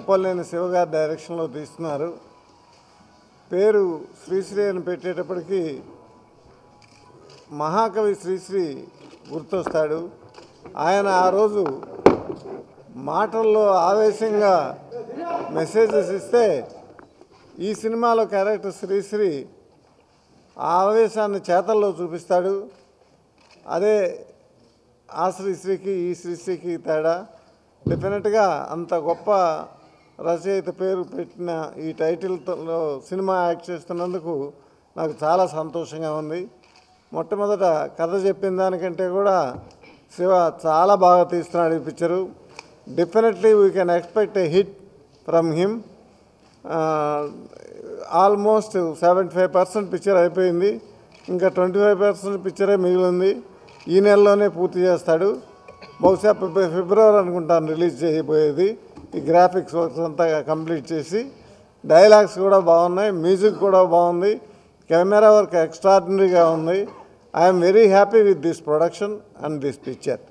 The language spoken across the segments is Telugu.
ముప్పలేని శివగారి డైరెక్షన్లో తీస్తున్నారు పేరు శ్రీశ్రీ అని పెట్టేటప్పటికి మహాకవి శ్రీశ్రీ గుర్తొస్తాడు ఆయన ఆ రోజు మాటల్లో ఆవేశంగా మెసేజెస్ ఇస్తే ఈ సినిమాలో క్యారెక్టర్ శ్రీశ్రీ ఆ ఆవేశాన్ని చేతల్లో చూపిస్తాడు అదే ఆ శ్రీశ్రీకి ఈ శ్రీశ్రీకి తేడా డెఫినెట్గా అంత గొప్ప రచయిత పేరు పెట్టిన ఈ టైటిల్తో సినిమా యాక్ట్ చేస్తున్నందుకు నాకు చాలా సంతోషంగా ఉంది మొట్టమొదట కథ చెప్పిన దానికంటే కూడా శివ చాలా బాగా తీస్తున్నాడు ఈ picture definitely we can expect a hit from him almost seventy five percent picture అయిపోయింది ఇంకా ట్వంటీ ఫైవ్ పర్సెంట్ పిక్చరే మిగిలింది ఈ నెలలోనే పూర్తి చేస్తాడు బహుశా ఫిబ్- ఫిబ్రవరి అనుకుంటాను రిలీజ్ చేయబోయేది ఈ గ్రాఫిక్స్ వర్క్స్ అంతా కంప్లీట్ చేసి డైలాగ్స్ కూడా బాగున్నాయి మ్యూజిక్ కూడా బాగుంది కెమెరా వర్క్ ఎక్స్ట్రాడినరీగా ఉంది I'm very happy with this production and this picture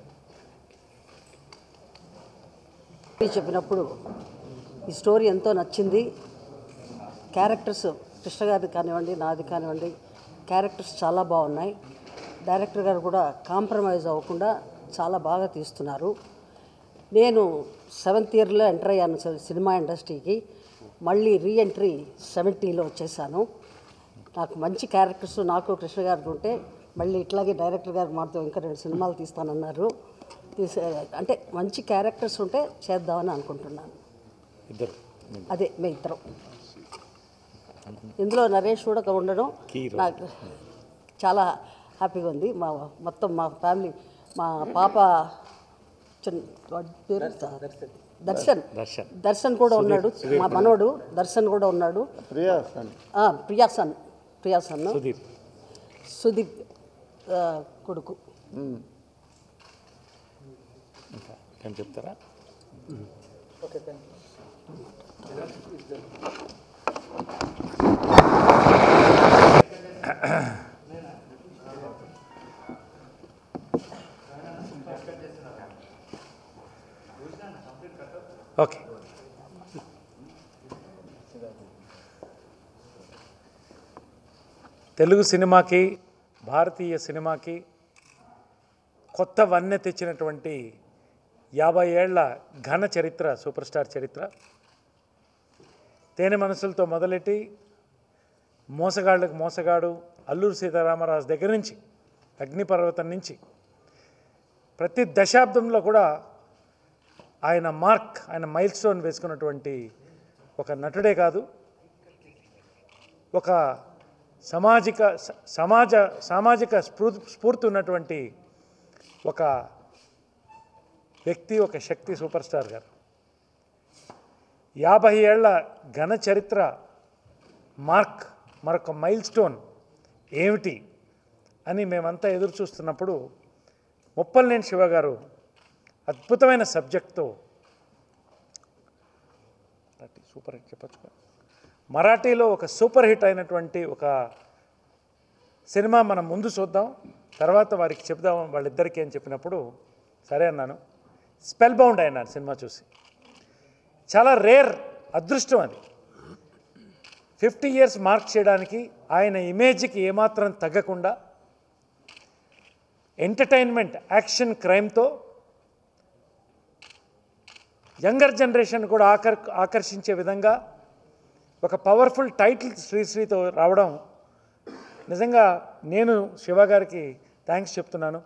story చెప్పినప్పుడు ఈ స్టోరీ ఎంతో నచ్చింది క్యారెక్టర్స్ కృష్ణ గారిది కానివ్వండి నాది కానివ్వండి క్యారెక్టర్స్ చాలా బాగున్నాయి డైరెక్టర్ గారు కూడా కాంప్రమైజ్ అవ్వకుండా చాలా బాగా తీస్తున్నారు నేను సెవెంత్ ఇయర్లో ఎంటర్ అయ్యాను సి- సినిమా ఇండస్ట్రీకి మళ్ళీ రీఎంట్రీ సెవెంటీలో వచ్చేసాను నాకు మంచి క్యారెక్టర్స్ నాకు కృష్ణ గారికి ఉంటే మళ్ళీ ఇట్లాగే డైరెక్టర్ గారు మాతో ఇంకా రెండు సినిమాలు తీస్తానన్నారు తీసే అంటే మంచి క్యారెక్టర్స్ ఉంటే చేద్దామని అనుకుంటున్నాను ఇద్దరు అదే మీ ఇద్దరం ఇందులో నరేష్ కూడా ఒక ఉండడం నాకు చాలా హ్యాపీగా ఉంది మా మొత్తం మా ఫ్యామిలీ మా పాప చిన్న వాడి పేరు దర్శన్ దర్శన్. దర్శన్ కూడా ఉన్నాడు మా మనోడు దర్శన్ కూడా ఉన్నాడు ప్రియా సన్ ఆ, ప్రియాసన్ ప్రియాసన్ సుధీర్ సుదీప్ ఆ, కొడుకు ఇంకా ఏం చెప్తారా ఓకే తెలుగు సినిమాకి భారతీయ సినిమాకి కొత్త వన్నె తెచ్చినటువంటి యాభై ఏళ్ల ఘన చరిత్ర సూపర్ స్టార్ చరిత్ర తేనె మనసులతో మొదలెట్టి మోసగాళ్ళకు మోసగాడు అల్లూరు సీతారామరాజు దగ్గర నుంచి అగ్నిపర్వతం నుంచి ప్రతి దశాబ్దంలో కూడా ఆయన మార్క్ ఆయన మైల్ స్టోన్ వేసుకున్నటువంటి ఒక నటుడే కాదు ఒక సామాజిక స- సమాజ సామాజిక స్ఫూ స్ఫూర్తి ఉన్నటువంటి ఒక వ్యక్తి ఒక శక్తి సూపర్ స్టార్ గారు యాభై ఏళ్ల ఘన చరిత్ర మార్క్ మరొక మైల్ స్టోన్ ఏమిటి అని మేమంతా ఎదురు చూస్తున్నప్పుడు ముప్పలనేని శివ గారు అద్భుతమైన సబ్జెక్ట్తో సూపర్ హిట్ చెప్పచ్చు మరాఠీలో ఒక సూపర్ హిట్ అయినటువంటి ఒక సినిమా మనం ముందు చూద్దాం తర్వాత వారికి చెప్దాం వాళ్ళిద్దరికీ అని చెప్పినప్పుడు సరే అన్నాను స్పెల్ బౌండ్ అయినాను సినిమా చూసి చాలా రేర్ అదృష్టం అది ఫిఫ్టీ ఇయర్స్ మార్క్ చేయడానికి ఆయన ఇమేజ్కి ఏమాత్రం తగ్గకుండా ఎంటర్టైన్మెంట్ యాక్షన్ క్రైమ్తో యంగర్ జనరేషన్ కూడా ఆకర్ ఆకర్షించే విధంగా ఒక పవర్ఫుల్ టైటిల్ శ్రీశ్రీతో రావడం నిజంగా నేను శివ గారికి థ్యాంక్స్ చెప్తున్నాను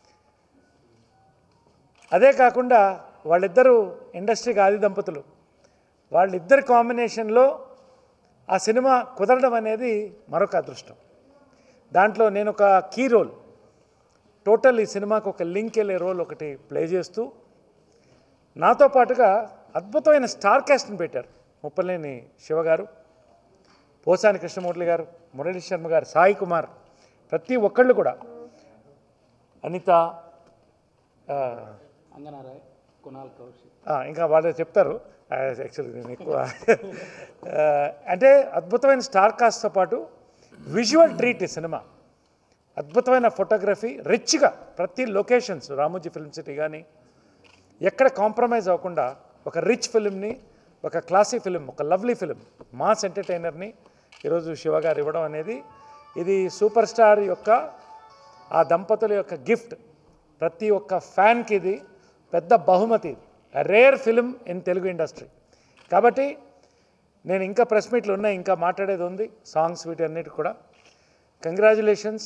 అదే కాకుండా వాళ్ళిద్దరూ ఇండస్ట్రీకి ఆది దంపతులు వాళ్ళిద్దరి కాంబినేషన్లో ఆ సినిమా కుదరడం అనేది మరొక అదృష్టం దాంట్లో నేను ఒక కీ రోల్ టోటల్ ఈ సినిమాకు ఒక లింక్ వెళ్ళే రోల్ ఒకటి ప్లే చేస్తూ నాతో పాటుగా అద్భుతమైన స్టార్ క్యాస్ట్ని పెట్టారు ముప్పలేని శివ గారు పోసాని కృష్ణమూర్తి గారు మురళీ శర్మ గారు సాయి కుమార్ ప్రతి ఒక్కళ్ళు కూడా అనిత ఆ, అంగనారాయ్ కునాల్ కౌశిక్ ఆ, ఇంకా వాళ్ళు చెప్తారు యాక్చువల్లీ నేను ఎక్కువ ఆ, అంటే అద్భుతమైన స్టార్ కాస్ట్తో పాటు విజువల్ ట్రీట్ ఈ సినిమా అద్భుతమైన ఫోటోగ్రఫీ రిచ్గా ప్రతి లొకేషన్స్ రామోజీ ఫిల్మ్ సిటీ కానీ ఎక్కడ కాంప్రమైజ్ అవ్వకుండా ఒక రిచ్ ఫిల్మ్ని ఒక క్లాసీ ఫిలిం ఒక లవ్లీ ఫిలిం మాస్ ఎంటర్టైనర్ని ఈరోజు శివ గారు ఇవ్వడం అనేది ఇది సూపర్ స్టార్ యొక్క ఆ దంపతుల యొక్క గిఫ్ట్ ప్రతి ఒక్క ఫ్యాన్కి ఇది పెద్ద బహుమతి ఇది rare film in Telugu industry కాబట్టి నేను ఇంకా ప్రెస్ మీట్లు ఉన్నాయి ఇంకా మాట్లాడేది ఉంది సాంగ్స్ వీటన్నిటి కూడా కంగ్రాచులేషన్స్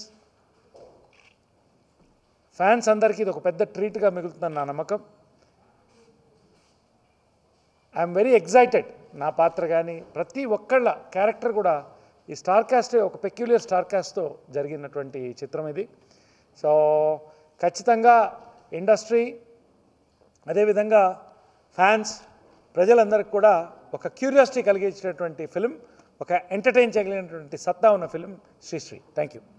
ఫ్యాన్స్ అందరికీ ఇది ఒక పెద్ద ట్రీట్గా మిగులుతుందని నా నమ్మకం ఐఎమ్ వెరీ ఎగ్జైటెడ్ నా పాత్ర కానీ ప్రతి ఒక్కళ్ళ క్యారెక్టర్ కూడా ఈ స్టార్ కాస్టే ఒక పెక్యులర్ స్టార్ కాస్ట్తో జరిగినటువంటి చిత్రం ఇది సో ఖచ్చితంగా ఇండస్ట్రీ అదేవిధంగా ఫ్యాన్స్ ప్రజలందరికీ కూడా ఒక క్యూరియాసిటీ కలిగించినటువంటి ఫిలిం ఒక ఎంటర్టైన్ చేయగలిగినటువంటి సత్తా ఉన్న film Sri Sri thank you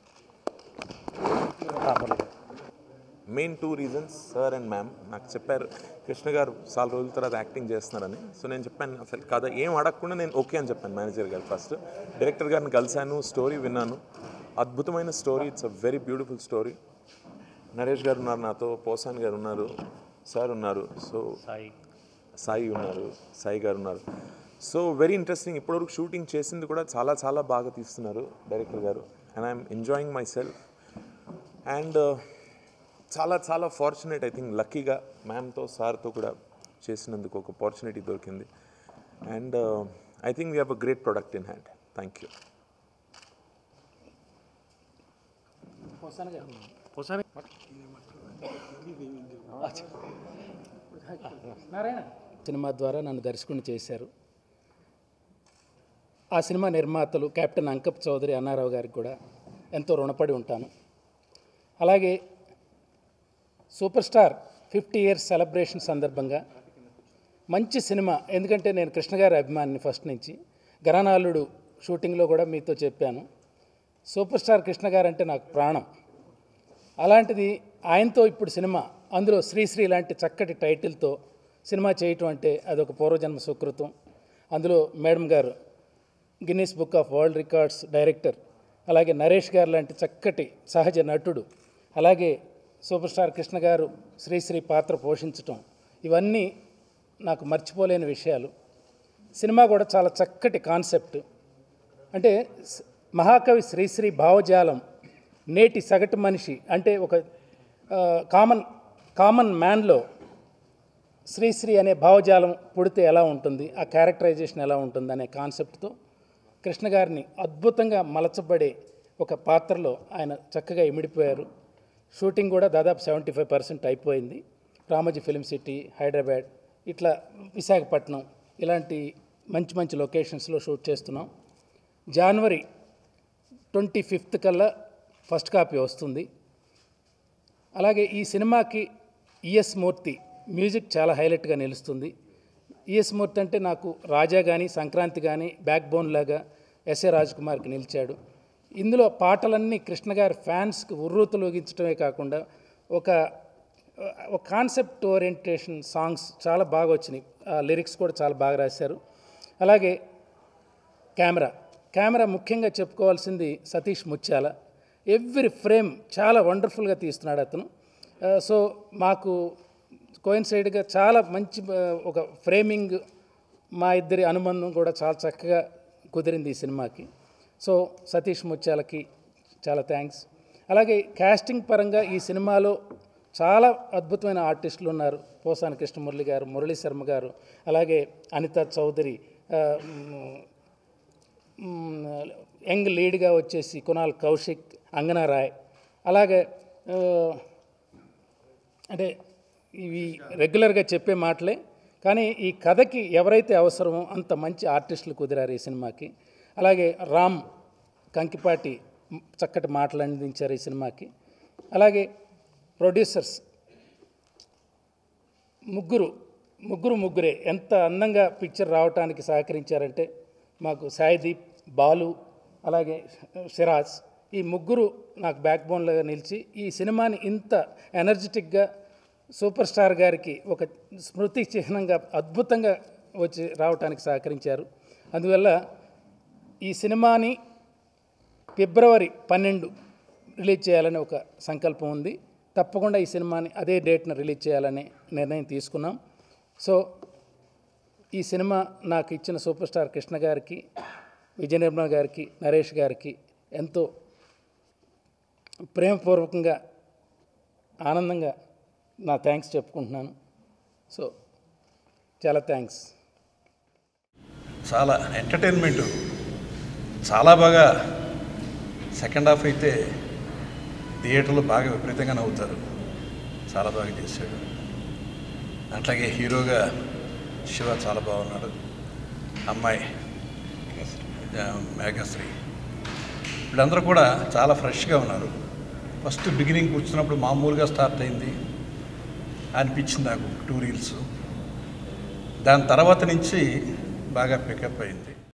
main two reasons sir and ma'am నాకు చెప్పారు కృష్ణ గారు చాలా రోజుల తర్వాత యాక్టింగ్ చేస్తున్నారని సో నేను చెప్పాను అసలు కథ ఏం అడగకుండా నేను ఓకే అని చెప్పాను మేనేజర్ గారు ఫస్ట్ డైరెక్టర్ గారిని కలిశాను స్టోరీ విన్నాను అద్భుతమైన story it's a very beautiful story Naresh garu ఉన్నారు నాతో పోసాన్ గారు ఉన్నారు సార్ ఉన్నారు సో సాయి సాయి ఉన్నారు సాయి గారు ఉన్నారు సో వెరీ ఇంట్రెస్టింగ్ ఇప్పటివరకు షూటింగ్ చేసింది కూడా చాలా చాలా బాగా తీస్తున్నారు డైరెక్టర్ గారు and I'm enjoying myself and చాలా చాలా ఫార్చునేట్ ఐ థింక్ లక్కీగా మ్యామ్తో సార్తో కూడా చేసినందుకు ఒక ఆపర్చునిటీ దొరికింది and I think we have a great product in hand thank you Posani garu Posani Narayana cinema ద్వారా నన్ను దర్శకుని చేశారు ఆ సినిమా నిర్మాతలు కెప్టెన్ అంకప్ చౌదరి అన్నారావు గారికి కూడా ఎంతో రుణపడి ఉంటాను అలాగే super star fifty years celebration సందర్భంగా మంచి సినిమా ఎందుకంటే నేను కృష్ణ గారి అభిమానిని ఫస్ట్ నుంచి గరానాలుడు షూటింగ్లో కూడా మీతో చెప్పాను సూపర్ స్టార్ కృష్ణ గారు అంటే నాకు ప్రాణం అలాంటిది ఆయనతో ఇప్పుడు సినిమా అందులో శ్రీశ్రీ లాంటి చక్కటి టైటిల్తో సినిమా చేయటం అంటే అదొక పూర్వజన్మ సుకృతం అందులో మేడం గారు Guinness book of world records director అలాగే నరేష్ గారు లాంటి చక్కటి సహజ నటుడు అలాగే సూపర్ స్టార్ కృష్ణ గారు శ్రీశ్రీ పాత్ర పోషించటం ఇవన్నీ నాకు మర్చిపోలేని విషయాలు సినిమా కూడా చాలా చక్కటి కాన్సెప్ట్ అంటే స్- మహాకవి శ్రీశ్రీ భావజాలం నేటి సగటు మనిషి అంటే ఒక ఆ, కామన్ కామన్ మ్యాన్లో శ్రీశ్రీ అనే భావజాలం పుడితే ఎలా ఉంటుంది ఆ క్యారెక్టరైజేషన్ ఎలా ఉంటుంది అనే కాన్సెప్ట్తో కృష్ణ గారిని అద్భుతంగా మలచబడే ఒక పాత్రలో ఆయన చక్కగా ఇమిడిపోయారు షూటింగ్ కూడా దాదాపు సెవెంటీ ఫైవ్ పర్సెంట్ అయిపోయింది రామోజీ ఫిలిం సిటీ హైదరాబాద్ ఇట్లా విశాఖపట్నం ఇలాంటి మంచి మంచి లొకేషన్స్లో షూట్ చేస్తున్నాం జనవరి ట్వంటీ ఫిఫ్త్ కల్లా ఫస్ట్ కాపీ వస్తుంది అలాగే ఈ సినిమాకి ఈఎస్ మూర్తి మ్యూజిక్ చాలా హైలైట్గా నిలుస్తుంది ఈఎస్ మూర్తి అంటే నాకు రాజా కానీ సంక్రాంతి కానీ బ్యాక్ బోన్ లాగా ఎస్ఏ రాజ్ కుమార్కి నిలిచాడు ఇందులో పాటలన్నీ కృష్ణ గారి ఫ్యాన్స్కి ఉర్రూతలోగించడమే కాకుండా ఒక ఒక కాన్సెప్ట్ ఓరియంటేషన్ సాంగ్స్ చాలా బాగా వచ్చినాయి ఆ లిరిక్స్ కూడా చాలా బాగా రాశారు అలాగే కెమెరా కెమెరా ముఖ్యంగా చెప్పుకోవాల్సింది సతీష్ ముత్యాల ఎవ్రీ ఫ్రేమ్ చాలా వండర్ఫుల్గా తీస్తున్నాడు అతను ఆ, సో మాకు కోయిన్సైడ్గా చాలా మంచి ఆ, ఒక ఫ్రేమింగ్ మా ఇద్దరి అనుబంధం కూడా చాలా చక్కగా కుదిరింది ఈ సినిమాకి సో సతీష్ ముత్యాలకి చాలా థ్యాంక్స్ అలాగే కాస్టింగ్ పరంగా ఈ సినిమాలో చాలా అద్భుతమైన ఆర్టిస్టులు ఉన్నారు పోసాని కృష్ణమురళి గారు మురళీ శర్మ గారు అలాగే అనిత చౌదరి ఆ, మ్, మ్, యంగ్ లీడ్గా వచ్చేసి కునాల్ కౌశిక్ అంగనా రాయ్ అలాగే ఆ, అంటే ఇవి రెగ్యులర్గా చెప్పే మాటలే కానీ ఈ కథకి ఎవరైతే అవసరమో అంత మంచి ఆర్టిస్టులు కుదిరారు ఈ సినిమాకి అలాగే రామ్ కంకిపాటి మ్, చక్కటి మాటలు అందించారు ఈ సినిమాకి అలాగే ప్రొడ్యూసర్స్ ముగ్గురు ముగ్గురు ముగ్గురే ఎంత అందంగా పిక్చర్ రావటానికి సహకరించారంటే మాకు సాయిదీప్ బాలు అలాగే సిరాజ్ ఈ ముగ్గురు నాకు బ్యాక్ బోన్లుగా నిలిచి ఈ సినిమాని ఇంత ఎనర్జెటిక్గా సూపర్ స్టార్ గారికి ఒక స్మృతి చిహ్నంగా అద్భుతంగా వచ్చి రావటానికి సహకరించారు అందువల్ల ఈ సినిమాని ఫిబ్రవరి పన్నెండు రిలీజ్ చేయాలని ఒక సంకల్పం ఉంది తప్పకుండా ఈ సినిమాని అదే డేట్న రిలీజ్ చేయాలని నిర్ణయం తీసుకున్నాం సో ఈ సినిమా నాకు ఇచ్చిన సూపర్ స్టార్ కృష్ణ గారికి విజయ నిర్మల గారికి నరేష్ గారికి ఎంతో ప్రేమపూర్వకంగా ఆనందంగా నా థ్యాంక్స్ చెప్పుకుంటున్నాను సో చాలా థ్యాంక్స్ చాలా ఎంటర్టైన్మెంట్ చాలా బాగా సెకండ్ హాఫ్ అయితే థియేటర్లో బాగా విపరీతంగా నవ్వుతారు చాలా బాగా చేశాడు అట్లాగే హీరోగా శివ చాలా బాగున్నాడు అమ్మాయి ఆ, మేఘశ్రీ వీళ్ళందరూ కూడా చాలా ఫ్రెష్గా ఉన్నారు ఫస్ట్ బిగినింగ్ కూర్చున్నప్పుడు మామూలుగా స్టార్ట్ అయింది అనిపించింది నాకు టూ రీల్స్ దాని తర్వాత నుంచి బాగా పికప్ అయింది